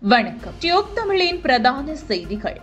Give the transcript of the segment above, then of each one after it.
வணக்கம் டியூப் தமிழின் பிரதான செய்திகள்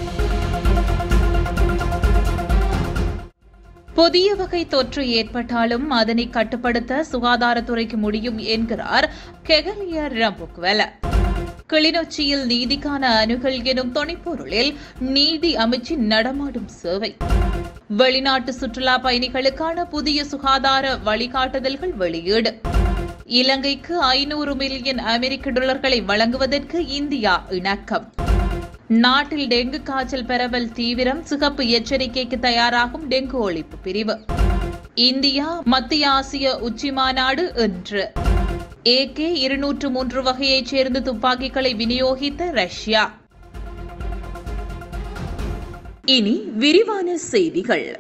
புதிய வகை தொற்று ஏற்பட்டாலும் அதனை கட்டுப்படுத்த சுகாதாரத்துறைக்கு முடியும் என்கிறார் கெகலிய ரம்புக்வெல கிளிநொச்சியில் நீதிக்கான அணுகல் எனும் துணைப்பொருளில் நீதி அமைச்சின் நடமாடும் சேவை வெளிநாட்டு சுற்றுலா பயணிகளுக்கான புதிய சுகாதார வழிகாட்டுதல்கள் வெளியீடு இலங்கைக்கு ஐநூறு மில்லியன் அமெரிக்க டாலர்களை வழங்குவதற்கு இந்தியா இணக்கம் நாட்டில் டெங்கு காய்ச்சல் பரவல் தீவிரம் சிகப்பு எச்சரிக்கைக்கு தயாராகும் டெங்கு ஒழிப்பு பிரிவு இந்தியா மத்திய ஆசிய உச்சி மாநாடு இன்று ஏகே இருநூற்று மூன்று வகையைச் சேர்ந்த துப்பாக்கிகளை விநியோகித்த ரஷ்யா இனி விரிவான செய்திகள்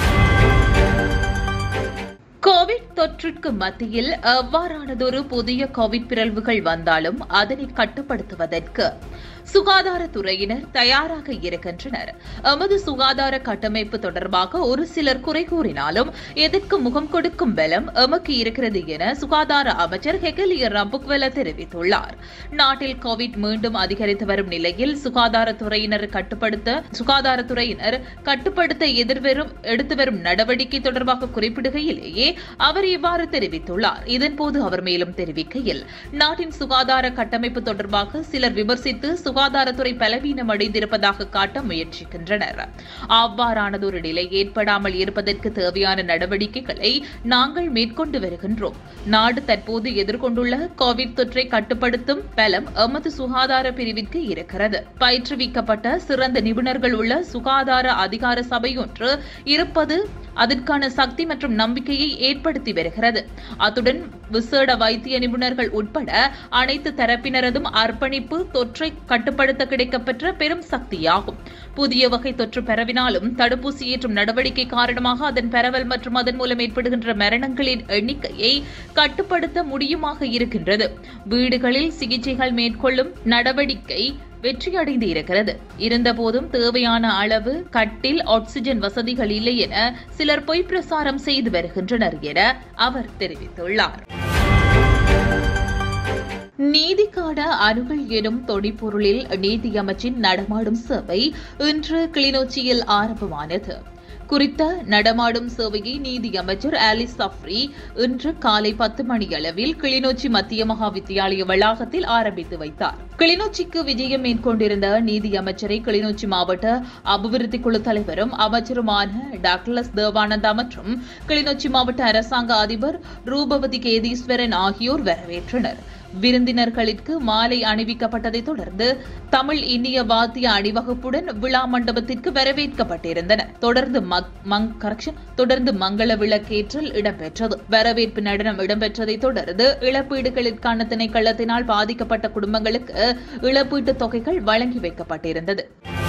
கோவிட் தொற்றிற்கு மத்தியில் எவ்வாறானதொரு புதிய கோவிட் பிறழ்வுகள் வந்தாலும் அதனை கட்டுப்படுத்துவதற்கு சுகாதாரத்துறையினர் தயாராக இருக்கின்றனர் எமது சுகாதார கட்டமைப்பு தொடர்பாக ஒரு சிலர் குறை கூறினாலும் எதற்கு முகம் கொடுக்கும் பலம் எமக்கு இருக்கிறது என சுகாதார அமைச்சர் ஹெகலிய ரம்புக்வெல தெரிவித்துள்ளார் நாட்டில் கோவிட் மீண்டும் அதிகரித்து வரும் நிலையில் சுகாதாரத்துறையினர் கட்டுப்படுத்த சுகாதாரத்துறையினர் கட்டுப்படுத்த எதிர்வரும் எடுத்து வரும் நடவடிக்கை தொடர்பாக குறிப்பிடுகையிலேயே அவர் இவ்வாறு தெரிவித்துள்ளார் இதன்போது அவர் மேலும் தெரிவிக்கையில் நாட்டின் சுகாதார கட்டமைப்பு தொடர்பாக சிலர் விமர்சித்து சுகாதாரத்துறை பலவீனம் அடைந்திருப்பதாக காட்ட முயற்சிக்கின்றனர் அவ்வாறானதொரு நிலை ஏற்படாமல் இருப்பதற்கு தேவையான நடவடிக்கைகளை நாங்கள் மேற்கொண்டு வருகின்றோம் நாடு தற்போது எதிர்கொண்டுள்ள கோவிட் தொற்றை கட்டுப்படுத்தும் பலம் எமது சுகாதார பிரிவிற்கு இருக்கிறது பயிற்றுவிக்கப்பட்ட சிறந்த நிபுணர்கள் உள்ள சுகாதார அதிகார சபையொன்று இருப்பது அதற்கான சக்தி மற்றும் நம்பிக்கையை ஏற்படுத்தி வருகிறது அத்துடன் விசேட வைத்திய நிபுணர்கள் உட்பட அனைத்து தரப்பினரதும் அர்ப்பணிப்பு தொற்றை கட்டுப்படுத்த கிடைக்கப்பெற்ற பெரும் சக்தியாகும் புதிய வகை தொற்று பரவினாலும் தடுப்பூசி ஏற்றும் நடவடிக்கை காரணமாக அதன் பரவல் மற்றும் அதன் மூலம் ஏற்படுகின்ற மரணங்களின் எண்ணிக்கையை கட்டுப்படுத்த முடியுமாக இருக்கின்றது வீடுகளில் சிகிச்சைகள் மேற்கொள்ளும் நடவடிக்கை வெற்றியடைந்து இருக்கிறது இருந்தபோதும் தேவையான அளவு கட்டில் ஆக்சிஜன் வசதிகள் இல்லை என சிலர் பொய் பிரசாரம் செய்து வருகின்றனர் என அவர் தெரிவித்துள்ளார் நீதிக்கான அணுகல் எனும் தொடிப்பொருளில் நீதியமைச்சின் நடமாடும் சேவை இன்று கிளிநொச்சியில் ஆரம்பமானது குறித்த நடமாடும் சேவையை நீதி அமைச்சர் ஆலிஸ் சஃப்ரி இன்று காலை பத்து மணி அளவில் கிளிநொச்சி மத்திய மகா வித்தியாலய வளாகத்தில் ஆரம்பித்து வைத்தார் கிளிநொச்சிக்கு விஜயம் மேற்கொண்டிருந்த நீதி அமைச்சரை கிளிநொச்சி மாவட்ட அபிவிருத்தி குழு தலைவரும் அமைச்சருமான டாக்டர்லஸ் தேவானந்தா மற்றும் கிளிநொச்சி மாவட்ட அரசாங்க அதிபர் ரூபவதி கேதீஸ்வரன் ஆகியோர் வரவேற்றனர் விருந்தினர்களுக்கு மாலை அணிவிக்கப்பட்டதைத் தொடர்ந்து தமிழ் இந்திய வாத்திய அணிவகுப்புடன் விழா மண்டபத்திற்கு வரவேற்கப்பட்டிருந்தன தொடர்ந்து கரெக்ஷன் தொடர்ந்து மங்கள விளக்கேற்றல் இடம்பெற்றது வரவேற்பு நடனம் இடம்பெற்றதைத் தொடர்ந்து இழப்பீடுகளுக்கான திணைக்களத்தினால் பாதிக்கப்பட்ட குடும்பங்களுக்கு இழப்பீட்டுத் தொகைகள் வழங்கி வைக்கப்பட்டிருந்தது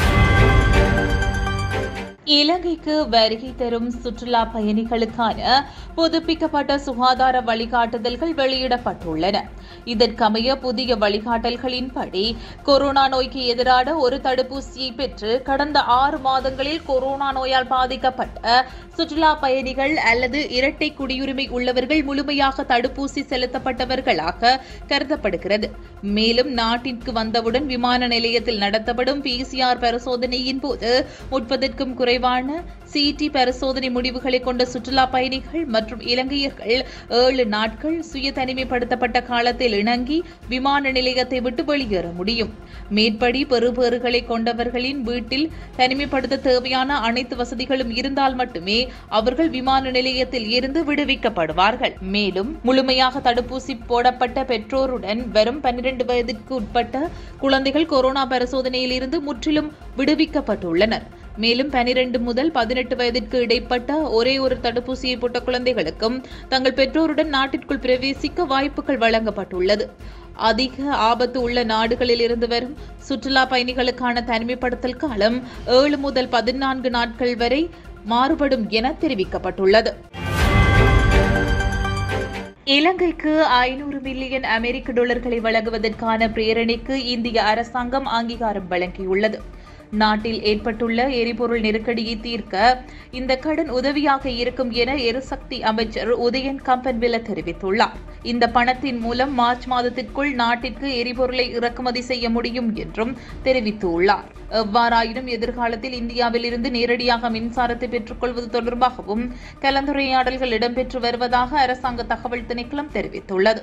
இலங்கைக்கு வருகை தரும் சுற்றுலா பயணிகளுக்கான புதுப்பிக்கப்பட்ட சுகாதார வழிகாட்டுதல்கள் வெளியிடப்பட்டுள்ளன இதற்கமைய புதிய வழிகாட்டல்களின்படி கொரோனா நோய்க்கு எதிரான ஒரு தடுப்பூசியை பெற்று கடந்த ஆறு மாதங்களில் கொரோனா நோயால் பாதிக்கப்பட்ட சுற்றுலா பயணிகள் அல்லது இரட்டை குடியுரிமை உள்ளவர்கள் முழுமையாக தடுப்பூசி செலுத்தப்பட்டவர்களாக கருதப்படுகிறது மேலும் நாட்டிற்கு வந்தவுடன் விமான நிலையத்தில் நடத்தப்படும் பிசிஆர் பரிசோதனையின் போது முப்பதற்கும் குறைவான சிடி பரிசோதனை முடிவுகளை கொண்ட சுற்றுலா பயணிகள் மற்றும் இலங்கையர்கள் ஏழு நாட்கள் சுய தனிமைப்படுத்தப்பட்ட காலத்தில் இணங்கி விமான நிலையத்தை விட்டு வெளியேற முடியும் மேற்படி பெறுபேறுகளை கொண்டவர்களின் வீட்டில் தனிமைப்படுத்த தேவையான அனைத்து வசதிகளும் இருந்தால் மட்டுமே அவர்கள் விமான நிலையத்தில் இருந்து விடுவிக்கப்படுவார்கள் மேலும் முழுமையாக தடுப்பூசி போடப்பட்ட பெற்றோருடன் வரும் பன்னிரண்டு வயதிற்கு உட்பட்ட குழந்தைகள் கொரோனா பரிசோதனையில் இருந்து முற்றிலும் விடுவிக்கப்பட்டுள்ளனர் மேலும் பனிரெண்டு முதல் பதினெட்டு வயதிற்கு இடைப்பட்ட ஒரே ஒரு தடுப்பூசியை போட்ட குழந்தைகளுக்கும் தங்கள் பெற்றோருடன் நாட்டிற்குள் பிரவேசிக்க வாய்ப்புகள் வழங்கப்பட்டுள்ளது அதிக ஆபத்து உள்ள நாடுகளில் இருந்து வரும் சுற்றுலா பயணிகளுக்கான தனிமைப்படுத்தல் காலம் ஏழு முதல் பதினான்கு நாட்கள் வரை மாறுபடும் என தெரிவிக்கப்பட்டுள்ளது இலங்கைக்கு ஐநூறு மில்லியன் அமெரிக்க டாலர்களை வழங்குவதற்கான பிரேரணைக்கு இந்திய அரசாங்கம் அங்கீகாரம் வழங்கியுள்ளது நாட்டில் ஏற்பட்டுள்ள எரிபொருள் நெருக்கடியை தீர்க்க இந்த கடன் உதவியாக இருக்கும் என எரிசக்தி அமைச்சர் உதயன் கம்பன்வில தெரிவித்துள்ளார் இந்த பணத்தின் மூலம் மார்ச் மாதத்திற்குள் நாட்டிற்கு எரிபொருளை இறக்குமதி செய்ய முடியும் என்றும் தெரிவித்துள்ளார் எவ்வாறாயினும் எதிர்காலத்தில் இந்தியாவில் இருந்து நேரடியாக மின்சாரத்தை பெற்றுக்கொள்வது தொடர்பாகவும் கலந்துரையாடல்கள் இடம்பெற்று வருவதாக அரசாங்க தகவல் திணைக்களம் தெரிவித்துள்ளது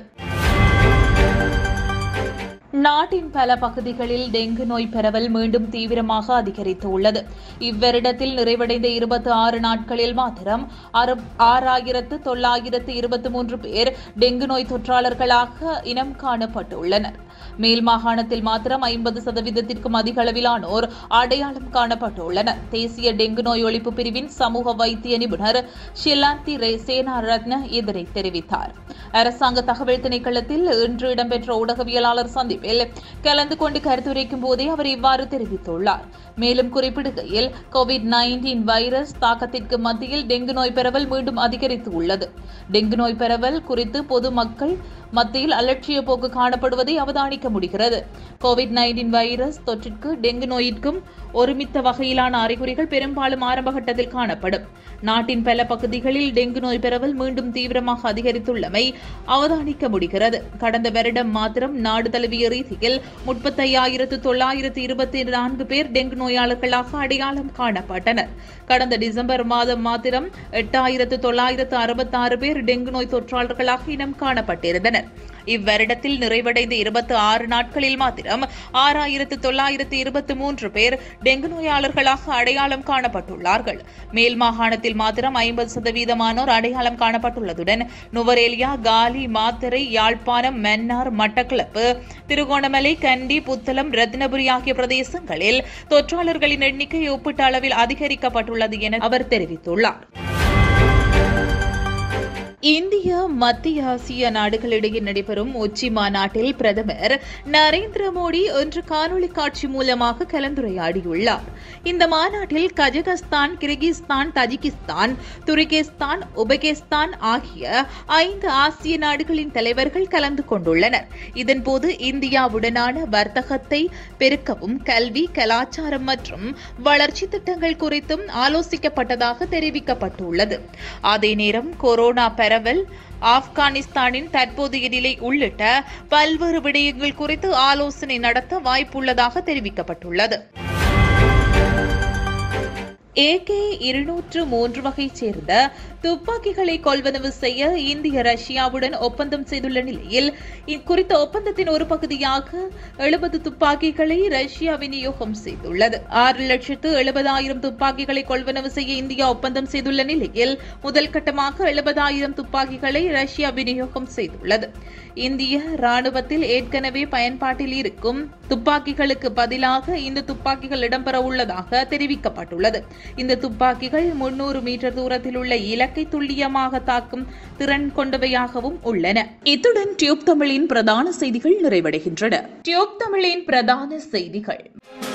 நாட்டின் பல பகுதிகளில் டெங்கு நோய் பரவல் மீண்டும் தீவிரமாக அதிகரித்துள்ளது இவ்வருடத்தில் நிறைவடைந்த இருபத்தி ஆறு நாட்களில் மாத்திரம் ஆறாயிரத்து தொள்ளாயிரத்து இருபத்தி மூன்று பேர் டெங்கு நோய் தொற்றாளர்களாக இனம் காணப்பட்டுள்ளனர் மேல் மாகாணத்தில் மாத்திரம் ஐம்பது சதவீதத்திற்கும் அதிக அளவிலானோர் அடையாளம் காணப்பட்டுள்ளனர் தேசிய டெங்கு நோய் ஒழிப்பு பிரிவின் சமூக வைத்திய நிபுணர் ஷிலாந்தி சேனா ரத்ன இதனை தெரிவித்தார் அரசாங்க தகவல் திணைக்களத்தில் இன்று இடம்பெற்ற ஊடகவியலாளர் சந்திப்பில் கலந்து கொண்டு கருத்துரைக்கும் போதே அவர் இவ்வாறு தெரிவித்துள்ளார் மேலும் குறிப்பிடுகையில் கோவிட் நைன்டீன் வைரஸ் தாக்கத்திற்கு மத்தியில் டெங்கு நோய் பரவல் மீண்டும் அதிகரித்து உள்ளது டெங்கு நோய் பரவல் குறித்து பொதுமக்கள் மத்தியில் அலட்சிய போக்கு காணப்படுவதை அவதானிக்க முடிகிறது கோவிட் நைன்டீன் வைரஸ் தொற்றிற்கு டெங்கு நோயிற்கும் ஒருமித்த வகையிலான அறிகுறிகள் பெரும்பாலும் ஆரம்ப கட்டத்தில் காணப்படும் நாட்டின் பல பகுதிகளில் டெங்கு நோய் பரவல் மீண்டும் தீவிரமாக அதிகரித்துள்ளமை அவதானிக்க முடிகிறது கடந்த வருடம் மாத்திரம் நாடு தழுவிய ரீதியில் முப்பத்தையாயிரத்து தொள்ளாயிரத்து இருபத்தி நான்கு பேர் டெங்கு நோயாளர்களாக அடையாளம் காணப்பட்டனர் கடந்த டிசம்பர் மாதம் மாத்திரம் எட்டாயிரத்து தொள்ளாயிரத்து அறுபத்தாறு பேர் டெங்கு நோய் தொற்றாளர்களாக இனம் காணப்பட்டிருந்தனர் இவ்வருடத்தில் நிறைவடைந்த இருபத்தி ஆறு நாட்களில் மாத்திரம் ஆறாயிரத்து தொள்ளாயிரத்து இருபத்தி மூன்று பேர் டெங்கு நோயாளர்களாக அடையாளம் காணப்பட்டுள்ளார்கள் மேல் மாகாணத்தில் மாத்திரம் ஐம்பது சதவீதமானோர் அடையாளம் காணப்பட்டுள்ளதுடன் நுவரேலியா காலி மாத்தரை யாழ்ப்பாணம் மன்னார் மட்டக்களப்பு திருகோணமலை கண்டி புத்தளம் ரத்னபுரி ஆகிய பிரதேசங்களில் தொற்றாளர்களின் எண்ணிக்கை ஒப்பீட்டு அளவில் அதிகரிக்கப்பட்டுள்ளது என அவர் தெரிவித்துள்ளார் இந்திய மத்திய ஆசிய நாடுகளிடையே நடைபெறும் உச்சி மாநாட்டில் பிரதமர் நரேந்திர மோடி இன்று காணொலி காட்சி மூலமாக கலந்துரையாடியுள்ளார் இந்த மாநாட்டில் Kazakhstan Kyrgyzstan Tajikistan Turkistan Uzbekistan ஆகிய ஐந்து ஆசிய நாடுகளின் தலைவர்கள் கலந்து கொண்டுள்ளனர் இதன்போது இந்தியாவுடனான வர்த்தகத்தை பெருக்கவும் கல்வி கலாச்சாரம் மற்றும் வளர்ச்சி திட்டங்கள் குறித்தும் ஆலோசிக்கப்பட்டதாக தெரிவிக்கப்பட்டுள்ளது அதே நேரம் கொரோனா பரவல் ஆப்கானிஸ்தானின் தற்போதைய நிலை உள்ளிட்ட பல்வேறு விடயங்கள் குறித்து ஆலோசனை நடத்த வாய்ப்புள்ளதாக தெரிவிக்கப்பட்டுள்ளது ஏகே இருநூற்று மூன்று வகை சேர்ந்த துப்பாக்கிகளை கொள்வனவு செய்ய இந்திய ரஷ்யாவுடன் ஒப்பந்தம் செய்துள்ள நிலையில் குறித்த ஒப்பந்தத்தின் ஒரு பகுதியாக எழுபது துப்பாக்கிகளை ரஷ்யா விநியோகம் செய்துள்ளது ஆறு லட்சத்து எழுபதாயிரம் துப்பாக்கிகளை கொள்வனவு செய்ய இந்தியா ஒப்பந்தம் செய்துள்ள நிலையில் முதல் கட்டமாக எழுபதாயிரம் துப்பாக்கிகளை ரஷ்யா விநியோகம் செய்துள்ளது இந்திய ராணுவத்தில் ஏற்கனவே பயன்பாட்டில் இருக்கும் துப்பாக்கிகளுக்கு பதிலாக இந்த துப்பாக்கிகள் இடம்பெற உள்ளதாக தெரிவிக்கப்பட்டுள்ளது இந்த துப்பாக்கிகள் முன்னூறு மீட்டர் தூரத்தில் உள்ள இலக்கை துல்லியமாக தாக்கும் திறன் கொண்டவையாகவும் உள்ளன இத்துடன் டியூப் தமிழின் பிரதான செய்திகள் நிறைவடைகின்றன டியூப் தமிழின் பிரதான செய்திகள்